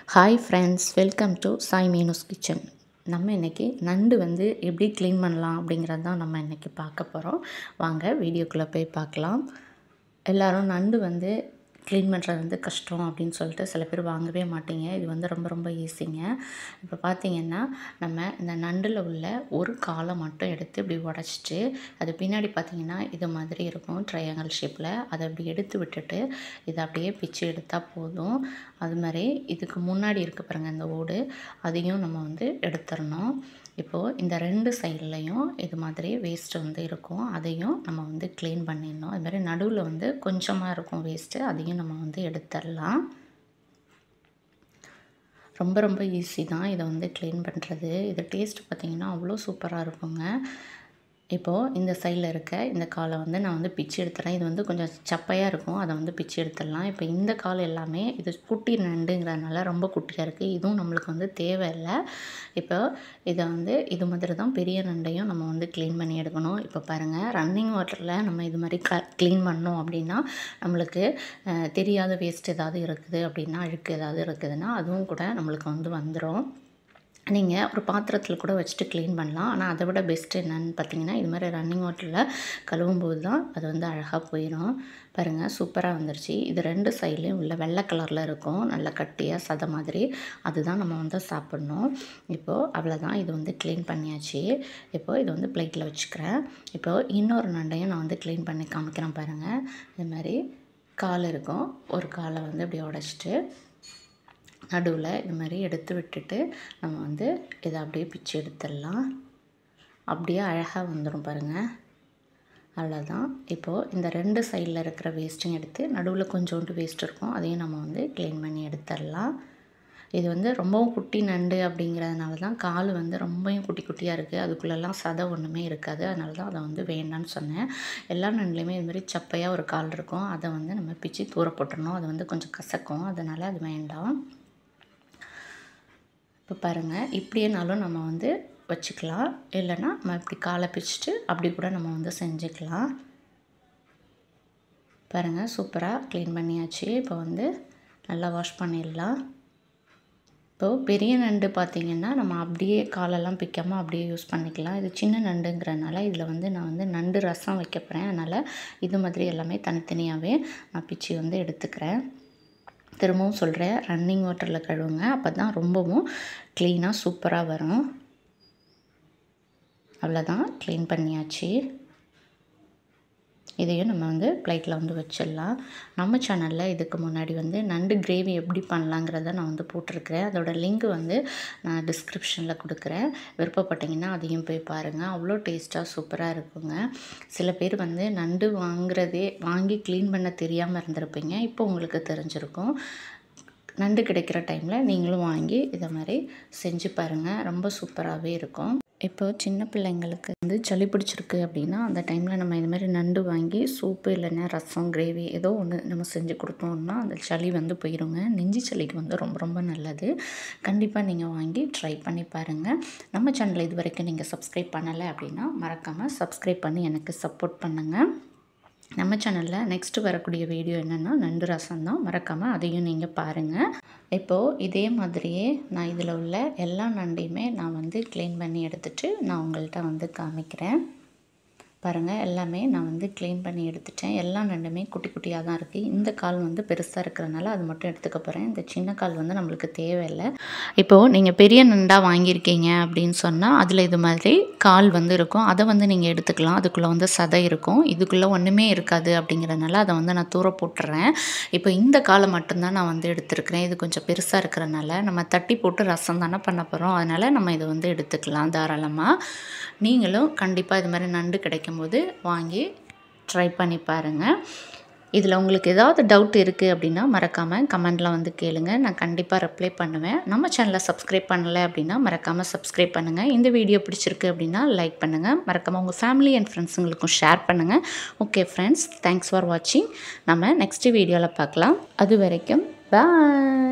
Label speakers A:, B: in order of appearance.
A: hi friends welcome to Sai Meenu's kitchen நம்ம இன்றைக்கி நண்டு வந்து எப்படி க்ளீன் பண்ணலாம் அப்படிங்கிறது தான் நம்ம இன்றைக்கி பார்க்க போகிறோம் வாங்க வீடியோக்குள்ளே போய் பார்க்கலாம் எல்லோரும் நண்டு வந்து க்ளீன் பண்ணுறது வந்து கஷ்டம் அப்படின்னு சொல்லிட்டு சில பேர் வாங்கவே மாட்டீங்க இது வந்து ரொம்ப ரொம்ப ஈஸிங்க இப்போ பார்த்தீங்கன்னா நம்ம இந்த நண்டில் உள்ள ஒரு காலை மட்டும் எடுத்து இப்படி உடச்சிட்டு அது பின்னாடி பார்த்தீங்கன்னா இது மாதிரி இருக்கும் ட்ரையாங்கல் ஷேப்பில் அதை அப்படி எடுத்து விட்டுட்டு இதை அப்படியே பிச்சு எடுத்தால் போதும் அது மாதிரி இதுக்கு முன்னாடி இருக்க பாருங்கள் இந்த ஓடு அதையும் நம்ம வந்து எடுத்துடணும் இப்போது இந்த ரெண்டு சைட்லேயும் இது மாதிரி வேஸ்ட்டு வந்து இருக்கும் அதையும் நம்ம வந்து க்ளீன் பண்ணிடணும் அது மாதிரி நடுவில் வந்து கொஞ்சமாக இருக்கும் வேஸ்ட்டு அதையும் நம்ம வந்து எடுத்துடலாம் ரொம்ப ரொம்ப ஈஸி தான் இதை வந்து க்ளீன் பண்ணுறது இது டேஸ்ட் பார்த்திங்கன்னா அவ்வளோ சூப்பராக இருக்குங்க இப்போது இந்த சைடில் இருக்க இந்த காலை வந்து நான் வந்து பிச்சு எடுத்துறேன் இது வந்து கொஞ்சம் சப்பையாக இருக்கும் அதை வந்து பிச்சு எடுத்துடலாம் இப்போ இந்த கால் எல்லாமே இது குட்டி நண்டுங்கிறதுனால ரொம்ப குட்டியாக இருக்குது இதுவும் நம்மளுக்கு வந்து தேவையில்லை இப்போ இதை வந்து இது மாதிரி தான் பெரிய நண்டையும் நம்ம வந்து க்ளீன் பண்ணி எடுக்கணும் இப்போ பாருங்கள் ரன்னிங் வாட்டரில் நம்ம இது மாதிரி க க்ளீன் பண்ணோம் அப்படின்னா நம்மளுக்கு தெரியாத வேஸ்ட் ஏதாவது இருக்குது அப்படின்னா அழுக்கு ஏதாவது இருக்குதுன்னா அதுவும் கூட நம்மளுக்கு வந்து வந்துடும் நீங்கள் ஒரு பாத்திரத்தில் கூட வச்சுட்டு க்ளீன் பண்ணலாம் ஆனால் அதை விட பெஸ்ட் என்னன்னு பார்த்தீங்கன்னா இது மாதிரி ரன்னிங் வாட்டரில் கழுவும் போது தான் அது வந்து அழகாக போயிடும் பாருங்கள் சூப்பராக வந்துருச்சு இது ரெண்டு சைட்லேயும் உள்ள வெள்ளை கலரில் இருக்கும் நல்ல கட்டியாக சதை மாதிரி அதுதான் நம்ம வந்து சாப்பிட்ணும் இப்போது அவ்வளோதான் இது வந்து க்ளீன் பண்ணியாச்சு இப்போது இது வந்து பிளேட்டில் வச்சுக்கிறேன் இப்போது இன்னொரு நண்டையும் நான் வந்து க்ளீன் பண்ணி காமிக்கிறேன் பாருங்கள் இது மாதிரி கால் இருக்கும் ஒரு காலை வந்து இப்படி உடச்சிட்டு நடுவில் இது மாதிரி எடுத்து விட்டுட்டு நம்ம வந்து இதை அப்படியே பிச்சு எடுத்துடலாம் அப்படியே அழகாக வந்துடும் பாருங்கள் அவ்வளோதான் இப்போது இந்த ரெண்டு சைடில் இருக்கிற வேஸ்ட்டும் எடுத்து நடுவில் கொஞ்சோண்டு வேஸ்ட் இருக்கும் அதையும் நம்ம வந்து க்ளீன் பண்ணி எடுத்துடலாம் இது வந்து ரொம்பவும் குட்டி நண்டு அப்படிங்கிறதுனால தான் கால் வந்து ரொம்பவும் குட்டி குட்டியாக இருக்குது அதுக்குள்ளெல்லாம் சதை ஒன்றுமே இருக்காது அதனால தான் அதை வந்து வேண்டான்னு சொன்னேன் எல்லா நண்டுலேயுமே இது மாதிரி சப்பையாக ஒரு கால் இருக்கும் அதை வந்து நம்ம பிச்சு தூர போட்டுடணும் அது வந்து கொஞ்சம் கசக்கும் அதனால் அது வேண்டாம் இப்போ பாருங்கள் இப்படியேனாலும் நம்ம வந்து வச்சுக்கலாம் இல்லைன்னா நம்ம இப்படி காலை பிச்சுட்டு அப்படி கூட நம்ம வந்து செஞ்சுக்கலாம் பாருங்கள் சூப்பராக க்ளீன் பண்ணியாச்சு இப்போ வந்து நல்லா வாஷ் பண்ணிடலாம் இப்போது பெரிய நண்டு பார்த்திங்கன்னா நம்ம அப்படியே காலெல்லாம் பிக்காமல் அப்படியே யூஸ் பண்ணிக்கலாம் இது சின்ன நண்டுங்கிறனால இதில் வந்து நான் வந்து நண்டு ரசம் வைக்க போகிறேன் அதனால் இது மாதிரி எல்லாமே தனித்தனியாகவே நான் பிச்சு வந்து எடுத்துக்கிறேன் திரும்பவும் சொல்கிறேன் ரன்னிங் வாட்டரில் கழுவுங்க அப்போ தான் ரொம்பவும் க்ளீனாக சூப்பராக வரும் அவ்வளோதான் க்ளீன் பண்ணியாச்சு இதையும் நம்ம வந்து பிளேட்டில் வந்து வச்சிடலாம் நம்ம சேனலில் இதுக்கு முன்னாடி வந்து நண்டு கிரேவி எப்படி பண்ணலாங்கிறத நான் வந்து போட்டிருக்கிறேன் அதோட லிங்க் வந்து நான் டிஸ்கிரிப்ஷனில் கொடுக்குறேன் விருப்பப்பட்டிங்கன்னா அதையும் போய் பாருங்கள் அவ்வளோ டேஸ்ட்டாக சூப்பராக இருக்குங்க சில பேர் வந்து நண்டு வாங்குறதே வாங்கி க்ளீன் பண்ண தெரியாமல் இருந்திருப்பீங்க இப்போ உங்களுக்கு தெரிஞ்சிருக்கும் நண்டு கிடைக்கிற டைமில் நீங்களும் வாங்கி இதை மாதிரி செஞ்சு பாருங்கள் ரொம்ப சூப்பராகவே இருக்கும் இப்போது சின்ன பிள்ளைங்களுக்கு வந்து சளி பிடிச்சிருக்கு அப்படின்னா அந்த டைமில் நம்ம இது மாதிரி நண்டு வாங்கி சூப்பு இல்லைன்னா ரசம் கிரேவி ஏதோ ஒன்று நம்ம செஞ்சு கொடுத்தோம்னா அந்த சளி வந்து போயிடுங்க நெஞ்சு சளிக்கு வந்து ரொம்ப ரொம்ப நல்லது கண்டிப்பாக நீங்கள் வாங்கி ட்ரை பண்ணி பாருங்கள் நம்ம சேனலை இது வரைக்கும் நீங்கள் சப்ஸ்கிரைப் பண்ணலை அப்படின்னா மறக்காமல் சப்ஸ்கிரைப் பண்ணி எனக்கு சப்போர்ட் பண்ணுங்கள் நம்ம சேனலில் நெக்ஸ்ட்டு வரக்கூடிய வீடியோ என்னென்னா நண்டு ரசம் தான் மறக்காமல் அதையும் நீங்கள் பாருங்கள் இப்போது இதே மாதிரியே நான் இதில் உள்ள எல்லா நண்டையுமே நான் வந்து க்ளீன் பண்ணி எடுத்துகிட்டு நான் உங்கள்கிட்ட வந்து காமிக்கிறேன் பாருங்கள் எல்லாமே நான் வந்து க்ளீன் பண்ணி எடுத்துட்டேன் எல்லா நண்டுமே குட்டி குட்டியாக தான் இருக்குது இந்த கால் வந்து பெருசாக இருக்கிறனால அது மட்டும் எடுத்துக்க போகிறேன் இந்த சின்ன கால் வந்து நம்மளுக்கு தேவையில்லை இப்போது நீங்கள் பெரிய நண்டாக வாங்கியிருக்கீங்க அப்படின்னு சொன்னால் அதில் இது மாதிரி கால் வந்து இருக்கும் அதை வந்து நீங்கள் எடுத்துக்கலாம் அதுக்குள்ளே வந்து சதை இருக்கும் இதுக்குள்ளே ஒன்றுமே இருக்காது அப்படிங்கிறதுனால அதை வந்து நான் தூர போட்டுறேன் இப்போ இந்த காலை மட்டும்தான் நான் வந்து எடுத்துருக்கிறேன் இது கொஞ்சம் பெருசாக இருக்கிறனால நம்ம தட்டி போட்டு ரசம் தானே பண்ண போகிறோம் அதனால் நம்ம இதை வந்து எடுத்துக்கலாம் தாராளமாக நீங்களும் கண்டிப்பாக இது மாதிரி நண்டு கிடைக்கும்போது வாங்கி ட்ரை பண்ணி பாருங்கள் இதில் உங்களுக்கு ஏதாவது டவுட் இருக்குது அப்படின்னா மறக்காமல் கமெண்டில் வந்து கேளுங்க நான் கண்டிப்பாக ரிப்ளை பண்ணுவேன் நம்ம சேனலை சப்ஸ்கிரைப் பண்ணலை அப்படின்னா மறக்காமல் சப்ஸ்கிரைப் பண்ணுங்கள் இந்த வீடியோ பிடிச்சிருக்கு அப்படின்னா லைக் பண்ணுங்கள் மறக்காமல் உங்கள் ஃபேமிலி அண்ட் ஃப்ரெண்ட்ஸுங்களுக்கும் ஷேர் பண்ணுங்கள் ஓகே ஃப்ரெண்ட்ஸ் தேங்க்ஸ் ஃபார் வாட்சிங் நம்ம நெக்ஸ்ட் வீடியோவில் பார்க்கலாம் அது வரைக்கும் பாய்